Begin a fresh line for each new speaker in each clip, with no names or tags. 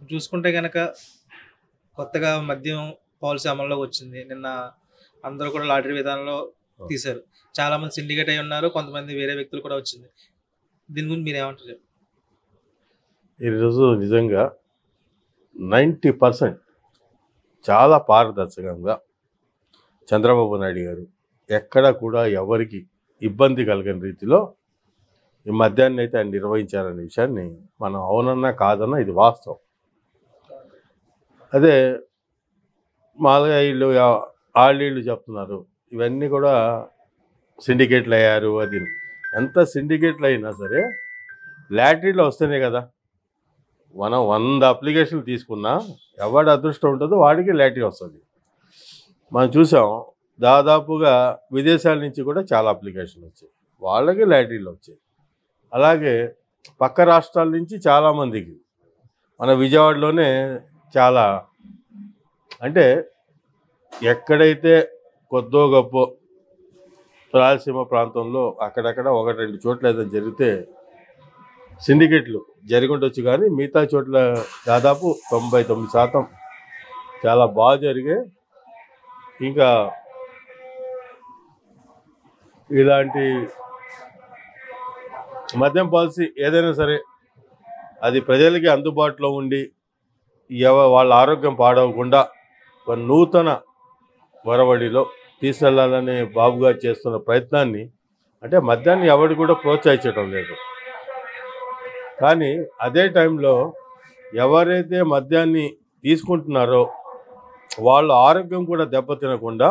చూసుకుంటే కనుక కొత్తగా మద్యం పాలసీ అమల్లోకి వచ్చింది నిన్న అందరూ కూడా లాటరీ విధానంలో తీశారు చాలా మంది సిండికేట్ అయి ఉన్నారు కొంతమంది వేరే వ్యక్తులు కూడా వచ్చింది దీని గురించి మీరు ఏమంటారు
ఈరోజు నిజంగా నైంటీ పర్సెంట్ చాలా పారదర్శకంగా చంద్రబాబు నాయుడు గారు ఎక్కడ కూడా ఎవరికి ఇబ్బంది కలగని రీతిలో ఈ మద్యాన్ని అయితే ఆయన నిర్వహించారనే విషయాన్ని మనం అవునన్నా కాదన్నా ఇది వాస్తవం అదే మామూలుగా వీళ్ళు ఆళ్ళీళ్ళు చెప్తున్నారు ఇవన్నీ కూడా సిండికేట్లు అయ్యారు అది ఎంత సిండికేట్లు అయినా సరే లాటరీలో వస్తేనే కదా మనం వంద అప్లికేషన్లు తీసుకున్నా ఎవడి అదృష్టం ఉంటుందో వాడికి లాటరీ వస్తుంది మనం చూసాం దాదాపుగా విదేశాల నుంచి కూడా చాలా అప్లికేషన్లు వచ్చాయి వాళ్ళకి లాటరీలు వచ్చాయి అలాగే పక్క రాష్ట్రాల నుంచి చాలామందికి మన విజయవాడలోనే చాలా అంటే ఎక్కడైతే కొద్దో గొప్ప రాయలసీమ ప్రాంతంలో అక్కడక్కడ ఒకటి రెండు చోట్ల ఏదైనా జరిగితే సిండికేట్లు జరిగి ఉండొచ్చు కానీ మిగతా చోట్ల దాదాపు తొంభై తొమ్మిది శాతం చాలా బాగా జరిగాయి ఇంకా ఇలాంటి మద్యం పాలసీ ఏదైనా సరే అది ప్రజలకి అందుబాటులో ఉండి ఎవ వాళ్ళ ఆరోగ్యం పాడవకుండా ఒక నూతన వరవడిలో తీసుకెళ్లాలని బాబు గారు చేస్తున్న ప్రయత్నాన్ని అంటే మద్యాన్ని ఎవడు కూడా ప్రోత్సహించడం లేదు కానీ అదే టైంలో ఎవరైతే మద్యాన్ని తీసుకుంటున్నారో వాళ్ళ ఆరోగ్యం కూడా దెబ్బతినకుండా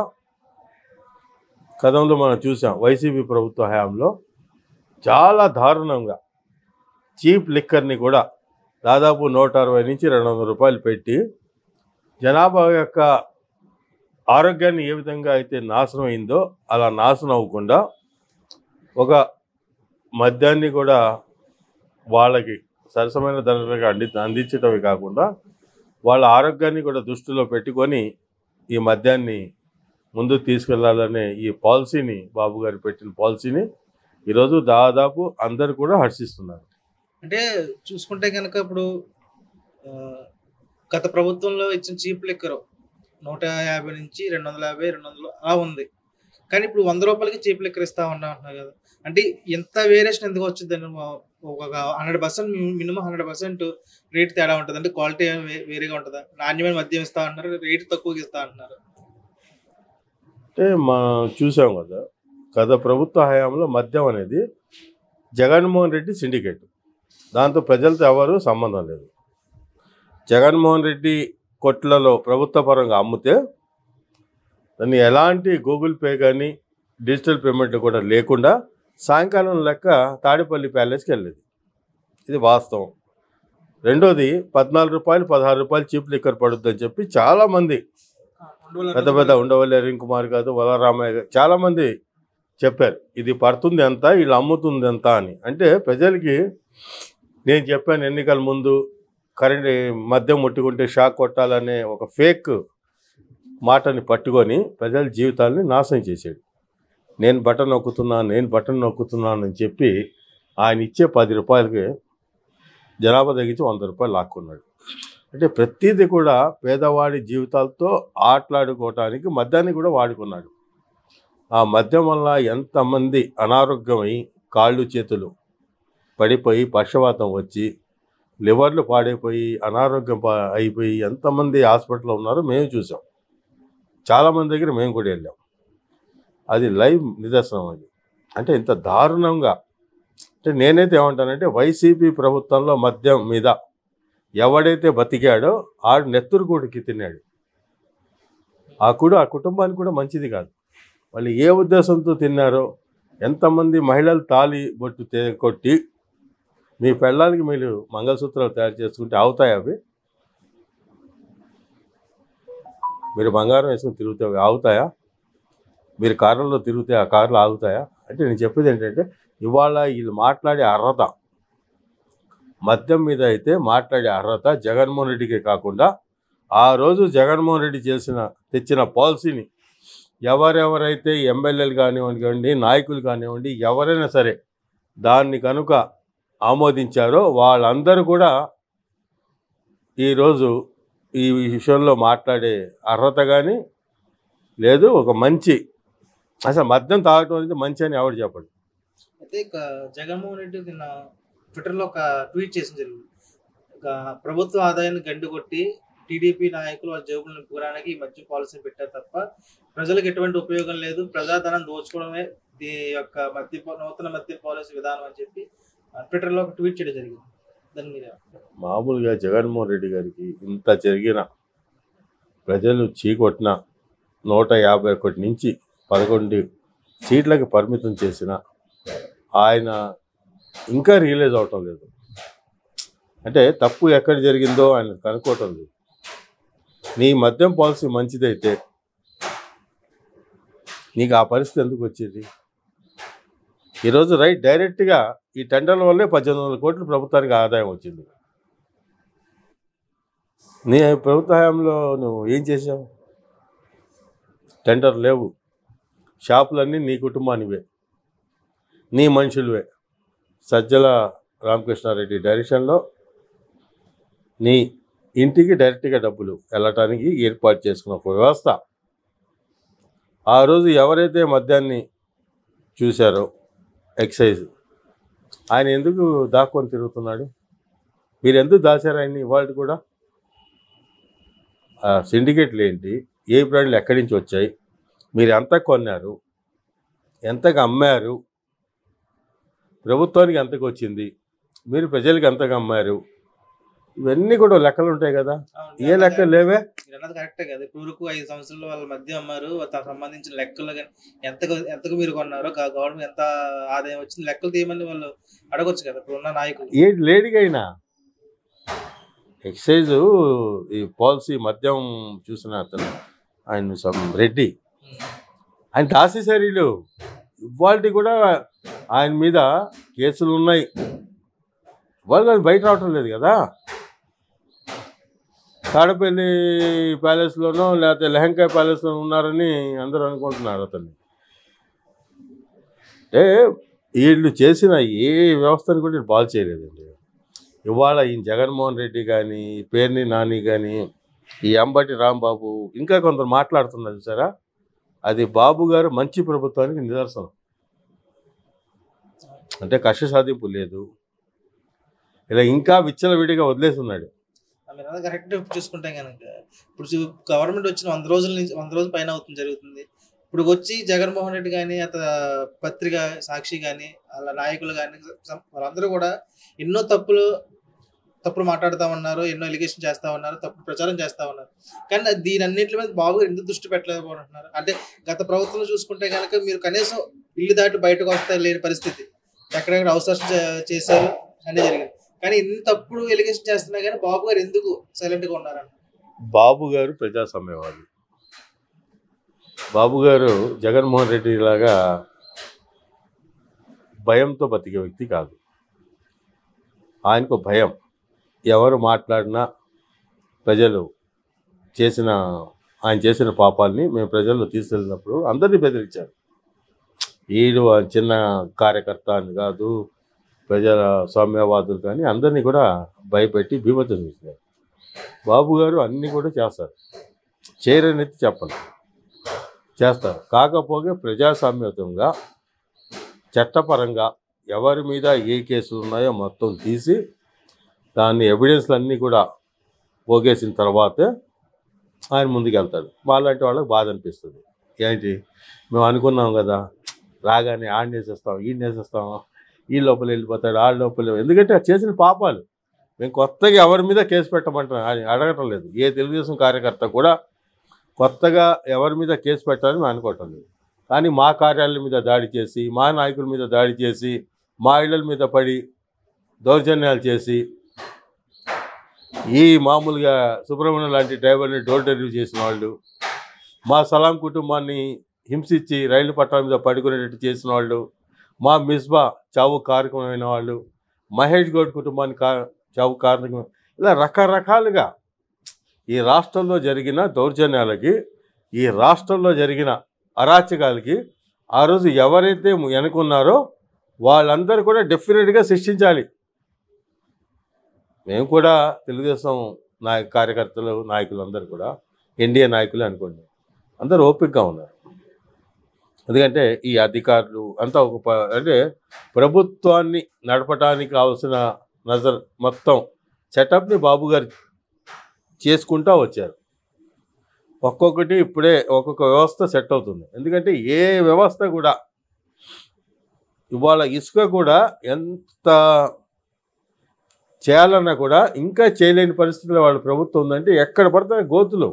కథంలో మనం చూసాం వైసీపీ ప్రభుత్వ హయాంలో చాలా దారుణంగా చీప్ లిక్కర్ని కూడా దాదాపు నూట అరవై నుంచి రెండు వందల రూపాయలు పెట్టి జనాభా యొక్క ఆరోగ్యాన్ని ఏ విధంగా అయితే నాశనం అయిందో అలా నాశనం అవ్వకుండా ఒక మద్యాన్ని కూడా వాళ్ళకి సరసమైన ధరలుగా అంది అందించడమే కాకుండా వాళ్ళ ఆరోగ్యాన్ని కూడా దృష్టిలో పెట్టుకొని ఈ మద్యాన్ని ముందుకు తీసుకెళ్లాలనే ఈ పాలసీని బాబు గారు పెట్టిన పాలసీని ఈరోజు దాదాపు అందరు కూడా హర్షిస్తున్నారు
అంటే చూసుకుంటే కనుక ఇప్పుడు ఆ, గత ప్రభుత్వంలో ఇచ్చిన చీప్ లిక్కర్ నూట యాభై నుంచి రెండు వందల యాభై రెండు వందలు అలా ఉంది కానీ ఇప్పుడు వంద రూపాయలకి చీప్ లిక్కర్ ఇస్తా ఉన్నా అంటున్నారు కదా అంటే ఇంత వేరియేషన్ ఎందుకు వచ్చిందని ఒక hundred percent minimum hundred percent rate తేడా ఉంటుంది అంటే క్వాలిటీ వేరేగా ఉంటుందా నాణ్యమైన మద్యం ఇస్తా అంటున్నారు రేట్ తక్కువగా ఇస్తా అంటున్నారు
అంటే మనం చూసాం కదా గత ప్రభుత్వ హయాంలో మద్యం అనేది జగన్మోహన్ రెడ్డి సిండికేట్ దాంతో ప్రజలతో ఎవరు సంబంధం లేదు జగన్మోహన్ రెడ్డి కొట్లలో ప్రభుత్వ పరంగా అమ్మితే దాన్ని ఎలాంటి గూగుల్ పే కానీ డిజిటల్ పేమెంట్ కూడా లేకుండా సాయంకాలం లెక్క తాడేపల్లి ప్యాలెస్కి వెళ్ళేది ఇది వాస్తవం రెండోది పద్నాలుగు రూపాయలు పదహారు రూపాయలు చీప్ లిక్కర్ పడుద్దని చెప్పి చాలామంది పెద్ద పెద్ద ఉండవల్లి అరుణ్ కుమార్ కాదు వలరామయ్య గారు చాలామంది చెప్పారు ఇది పడుతుంది ఎంత వీళ్ళు అమ్ముతుంది ఎంత అని అంటే ప్రజలకి నేను చెప్పాను ఎన్నికల ముందు కరెంట్ మద్యం ముట్టుకుంటే షాక్ కొట్టాలనే ఒక ఫేక్ మాటని పట్టుకొని ప్రజల జీవితాల్ని నాశనం చేశాడు నేను బటన్ నొక్కుతున్నాను నేను బటన్ నొక్కుతున్నాను అని చెప్పి ఆయన ఇచ్చే పది రూపాయలకి జనాభా తగ్గించి వంద రూపాయలు లాక్కున్నాడు అంటే ప్రతిదీ కూడా పేదవాడి జీవితాలతో ఆటలాడుకోవటానికి మద్యాన్ని కూడా వాడుకున్నాడు ఆ మద్యం వల్ల ఎంతమంది అనారోగ్యమై కాళ్ళు చేతులు పడిపోయి పక్షవాతం వచ్చి లివర్లు పాడైపోయి అనారోగ్యం పా- అయిపోయి ఎంతమంది హాస్పిటల్లో ఉన్నారో మేము చూసాం చాలామంది దగ్గర మేము కూడా వెళ్ళాం అది లైవ్ నిదర్శనం అది అంటే ఇంత దారుణంగా అంటే నేనైతే ఏమంటానంటే వైసీపీ ప్రభుత్వంలో మద్యం మీద ఎవడైతే బతికాడో ఆడు నెత్తురు కూడికి తిన్నాడు ఆ కూడా ఆ కుటుంబానికి కూడా మంచిది కాదు వాళ్ళు ఏ ఉద్దేశంతో తిన్నారో ఎంతమంది మహిళలు తాళి బొట్టు తే- కొట్టి మీ పెళ్ళానికి మీరు మంగళసూత్రాలు తయారు చేసుకుంటే అవుతాయి అవి మీరు బంగారం వేసుకుని తిరుగుతే అవి ఆగుతాయా మీరు కారులో తిరిగితే ఆ కార్లు ఆగుతాయా అంటే నేను చెప్పేది ఏంటంటే ఇవాళ వీళ్ళు మాట్లాడే అర్హత మద్యం మీద అయితే మాట్లాడే అర్హత జగన్మోహన్ రెడ్డికే కాకుండా ఆ రోజు జగన్మోహన్ రెడ్డి చేసిన తెచ్చిన పాలసీని ఎవరెవరైతే ఎమ్మెల్యేలు కానివ్వండి నాయకులు కానివ్వండి ఎవరైనా సరే దాన్ని కనుక ఆమోదించారో వాళ్ళందరూ కూడా ఈరోజు ఈ విషయంలో మాట్లాడే అర్హత కానీ లేదు ఒక మంచి అసలు మద్యం తాగటం అనేది మంచి అని ఎవరు చెప్పండి
అయితే ఇక జగన్మోహన్ రెడ్డి నిన్న ట్విట్టర్లో ఒక ట్వీట్ చేసిన జరిగింది ఇక ప్రభుత్వ ఆదాయాన్ని గండి కొట్టి టీడీపీ నాయకులు వాళ్ళ జేబులు నింపుకోవడానికి ఈ మద్యం పాలసీని పెట్టారు తప్ప ప్రజలకు ఎటువంటి ఉపయోగం లేదు ప్రజాధనం దోచుకోవడమే ఈ యొక్క మద్య నూతన మద్య పాలసీ విధానం అని చెప్పి ఆ, ట్విట్టర్లో ఒక ట్వీట్ చేయడం జరిగింది దాని మీద
మామూలుగా జగన్మోహన్ రెడ్డి గారికి ఇంత జరిగిన ప్రజలు చీకొట్టిన నూట యాభై ఒకటి నుంచి పదకొండు సీట్లకు పరిమితం చేసిన ఆయన ఇంకా రియలైజ్ అవటం లేదు అంటే తప్పు ఎక్కడ జరిగిందో ఆయన కనుక్కోవటం లేదు నీ మద్యం పాలసీ మంచిదైతే నీకు ఆ పరిస్థితి ఎందుకు వచ్చేది ఈరోజు రైట్ డైరెక్ట్గా ఈ టెండర్ల వల్లే పద్దెనిమిది వందల కోట్లు ప్రభుత్వానికి ఆదాయం వచ్చింది నీ ప్రభుత్వ హయాంలో నువ్వు ఏం చేసావు టెండర్ లేవు షాపులన్నీ నీ కుటుంబానివే నీ మనుషులవే సజ్జల రామకృష్ణారెడ్డి డైరెక్షన్లో నీ ఇంటికి డైరెక్ట్గా డబ్బులు వెళ్ళటానికి ఏర్పాటు చేసుకున్న ఒక వ్యవస్థ ఆ రోజు ఎవరైతే మద్యాన్ని చూశారో ఎక్సైజ్ ఆయన ఎందుకు దాక్కొని తిరుగుతున్నాడు మీరు ఎందుకు దాచారు ఆయన్ని ఇవాళ కూడా ఆ సిండికేట్లు ఏంటి ఏ బ్రాండ్లు ఎక్కడి నుంచి వచ్చాయి మీరు ఎంత కొన్నారు ఎంతకు అమ్మారు ప్రభుత్వానికి ఎంతకు వచ్చింది మీరు ప్రజలకు ఎంతకు అమ్మారు ఇవన్నీ కూడా లెక్కలు ఉంటాయి కదా
అవును,
ఏ లెక్క లేవే
మీరు అన్నది కరెక్టే కదా ఇప్పుడు ఐదు సంవత్సరాలు వాళ్ళ మధ్య అమ్మారు దానికి సంబంధించిన లెక్కలు కానీ ఎంతకు ఎంతకు మీరు కొన్నారో గా- గవర్నమెంట్ ఎంత ఆదాయం వచ్చింది లెక్కలు తీయమని వాళ్ళు అడగొచ్చు కదా ఇప్పుడు ఉన్న నాయకులు
ఏ లేడీగైనా ఎక్సైజ్ ఈ పాలసీ మద్యం చూసిన అతను ఆయన సమ్ రెడ్డి ఆయన దాసేసారు వీళ్ళు ఇవాళ కూడా ఆయన మీద కేసులు ఉన్నాయి వాళ్ళు అది బయట రావటం లేదు కదా తాడపల్లి ప్యాలెస్లోనో లేకపోతే లెహంకా ప్యాలెస్లో ఉన్నారని అందరూ అనుకుంటున్నారు అతన్ని అంటే వీళ్ళు చేసిన ఏ వ్యవస్థను కూడా వీళ్ళు బాగు చేయలేదండి ఇవాళ ఈ జగన్మోహన్ రెడ్డి కానీ పేర్ని నాని కానీ ఈ అంబటి రాంబాబు ఇంకా కొందరు మాట్లాడుతున్నారు చూసారా అది బాబు గారు మంచి ప్రభుత్వానికి నిదర్శనం అంటే కష్ట సాధింపు లేదు ఇలా ఇంకా విచ్చలవిడిగా వదిలేస్తున్నాడు
మీరు అన్నది కరెక్ట్ చూసుకుంటే కనుక ఇప్పుడు గవర్నమెంట్ వచ్చిన వంద రోజుల నుంచి వంద రోజుల పైన అవుతుంది జరుగుతుంది ఇప్పుడు వచ్చి జగన్మోహన్ రెడ్డి కానీ అత పత్రిక సాక్షి కానీ వాళ్ళ నాయకులు కానీ వాళ్ళందరూ కూడా ఎన్నో తప్పులు తప్పుడు మాట్లాడుతూ ఉన్నారు ఎన్నో ఎలిగేషన్ చేస్తా ఉన్నారు తప్పుడు ప్రచారం చేస్తా ఉన్నారు కానీ అది దీని అన్నింటి మీద బాబు ఎందుకు దృష్టి పెట్టలేకపోతున్నారు అంటే గత ప్రభుత్వం చూసుకుంటే కనుక మీరు కనీసం ఇల్లు దాటి బయటకు వస్తే లేని పరిస్థితి ఎక్కడెక్కడ అవసరం చేశారు అన్నీ జరిగింది కానీ ఇన్ని తప్పుడు ఎలిగేషన్ చేస్తున్నా కానీ బాబు గారు ఎందుకు సైలెంట్ గా ఉన్నారన్న
బాబు గారు ప్రజాస్వామ్యవాది బాబు గారు జగన్మోహన్ రెడ్డి లాగా భయంతో బతికే వ్యక్తి కాదు ఆయనకు భయం ఎవరు మాట్లాడినా ప్రజలు చేసిన ఆయన చేసిన పాపాలని మేము ప్రజల్లో తీసుకెళ్ళినప్పుడు అందరినీ బెదిరించారు ఈడు ఆ చిన్న కార్యకర్త అని కాదు ప్రజల సౌమ్యవాదులు కానీ అందరినీ కూడా భయపెట్టి భీమతం చేశారు బాబు గారు అన్నీ కూడా చేస్తారు చేయరనైతే చెప్పను చేస్తారు కాకపోతే ప్రజాస్వామ్యతంగా చట్టపరంగా ఎవరి మీద ఏ కేసులు ఉన్నాయో మొత్తం తీసి దాన్ని ఎవిడెన్స్లు అన్నీ కూడా పోగేసిన తర్వాతే ఆయన ముందుకు వెళ్తాడు మాలాంటి వాళ్ళకి బాధ అనిపిస్తుంది ఏంటి మేము అనుకున్నాం కదా రాగానే ఆడిని వేసేస్తాం ఈయన వేసేస్తాం ఈ లోపల వెళ్ళిపోతాడు ఆ లోపల ఎందుకంటే ఆ చేసిన పాపాలు మేము కొత్తగా ఎవరి మీద కేసు పెట్టమంటున్నాం ఆయన అడగటం లేదు ఏ తెలుగుదేశం కార్యకర్త కూడా కొత్తగా ఎవరి మీద కేసు పెట్టాలని మేము అనుకోవటం లేదు కానీ మా కార్యాలయం మీద దాడి చేసి మా నాయకుల మీద దాడి చేసి మా ఇళ్ళల మీద పడి దౌర్జన్యాలు చేసి ఈ మామూలుగా సుబ్రహ్మణ్యం లాంటి డ్రైవర్ని డోర్ డెలివరీ చేసిన వాళ్ళు మా సలాం కుటుంబాన్ని హింసించి రైలు పట్టాల మీద పడుకునేటట్టు చేసిన వాళ్ళు మా మిస్బా చావు కారకమైన వాళ్ళు మహేష్ గౌడ్ కుటుంబాన్ని కా చావు కారణం ఇలా రకరకాలుగా ఈ రాష్ట్రంలో జరిగిన దౌర్జన్యాలకి ఈ రాష్ట్రంలో జరిగిన అరాచకాలకి ఆ రోజు ఎవరైతే వెనుకున్నారో వాళ్ళందరూ కూడా డెఫినెట్గా శిక్షించాలి మేము కూడా తెలుగుదేశం నాయ కార్యకర్తలు నాయకులు అందరూ కూడా ఎన్డీఏ నాయకులు అనుకోండి అందరూ ఓపికగా ఉన్నారు ఎందుకంటే ఈ అధికారులు అంతా ఒక ప- అంటే ప్రభుత్వాన్ని నడపడానికి కావాల్సిన నజర్ మొత్తం సెటప్ని బాబు గారు చేసుకుంటూ వచ్చారు ఒక్కొక్కటి ఇప్పుడే ఒక్కొక్క వ్యవస్థ సెట్ అవుతుంది ఎందుకంటే ఏ వ్యవస్థ కూడా ఇవాళ ఇసుక కూడా ఎంత చేయాలన్నా కూడా ఇంకా చేయలేని పరిస్థితిలో వాళ్ళ ప్రభుత్వం ఉందంటే ఎక్కడ పడితే గోతులు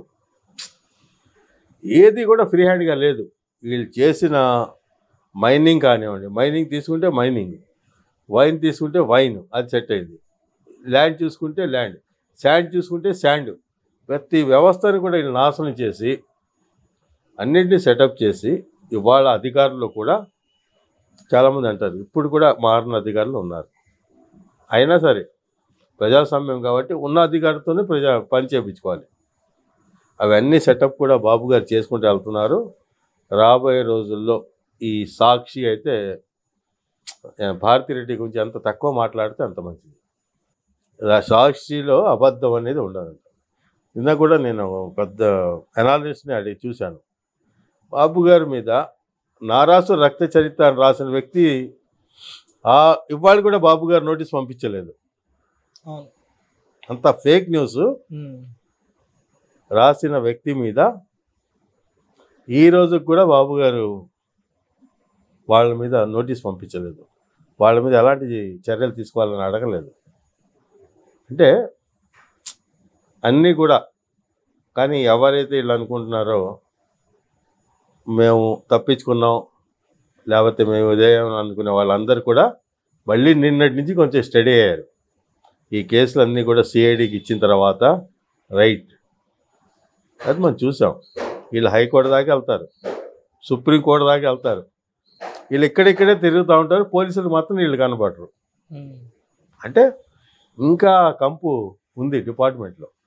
ఏది కూడా ఫ్రీ హ్యాండ్గా లేదు వీళ్ళు చేసిన మైనింగ్ కానివ్వండి మైనింగ్ తీసుకుంటే మైనింగ్ వైన్ తీసుకుంటే వైన్ అది సెట్ అయింది ల్యాండ్ చూసుకుంటే ల్యాండ్ శాండ్ చూసుకుంటే శాండ్ ప్రతి వ్యవస్థను కూడా వీళ్ళు నాశనం చేసి అన్నింటినీ సెటప్ చేసి ఇవాళ అధికారులు కూడా చాలామంది అంటారు ఇప్పుడు కూడా మారిన అధికారులు ఉన్నారు అయినా సరే ప్రజాస్వామ్యం కాబట్టి ఉన్న అధికారితోనే ప్రజా పని చేయించుకోవాలి అవన్నీ సెటప్ కూడా బాబు గారు చేసుకుంటూ వెళ్తున్నారు రాబోయే రోజుల్లో ఈ సాక్షి అయితే ఆ, భారతిరెడ్డి గురించి ఎంత తక్కువ మాట్లాడితే అంత మంచిది ఆ సాక్షిలో అబద్ధం అనేది ఉండదంట నిన్న కూడా నేను పెద్ద అనాలిస్ట్ని అడిగి చూశాను బాబు గారి మీద నారాసు రక్త చరిత్ర అని రాసిన వ్యక్తి ఆ ఇవాళ కూడా బాబు గారు నోటీస్ పంపించలేదు
అవును
అంత ఫేక్ న్యూస్
ఉమ్.
రాసిన వ్యక్తి మీద ఈ రోజుకి కూడా బాబు గారు వాళ్ళ మీద నోటీస్ పంపించలేదు వాళ్ళ మీద ఎలాంటి చర్యలు తీసుకోవాలని అడగలేదు అంటే అన్నీ కూడా కానీ ఎవరైతే వీళ్ళు అనుకుంటున్నారో మేము తప్పించుకున్నాం లేకపోతే మేము ఉదయం అనుకునే వాళ్ళందరూ కూడా మళ్ళీ నిన్నటి నుంచి కొంచెం స్టడీ అయ్యారు ఈ కేసులన్నీ కూడా సిఐడికి ఇచ్చిన తర్వాత రైట్ అది మనం చూసాం వీళ్ళు హైకోర్టు దాకా వెళ్తారు సుప్రీంకోర్టు దాకా వెళ్తారు వీళ్ళు ఇక్కడిక్కడే తిరుగుతూ ఉంటారు పోలీసులు మాత్రం వీళ్ళు కనబడరు
ఉమ్.
అంటే ఇంకా కంపు ఉంది డిపార్ట్మెంట్లో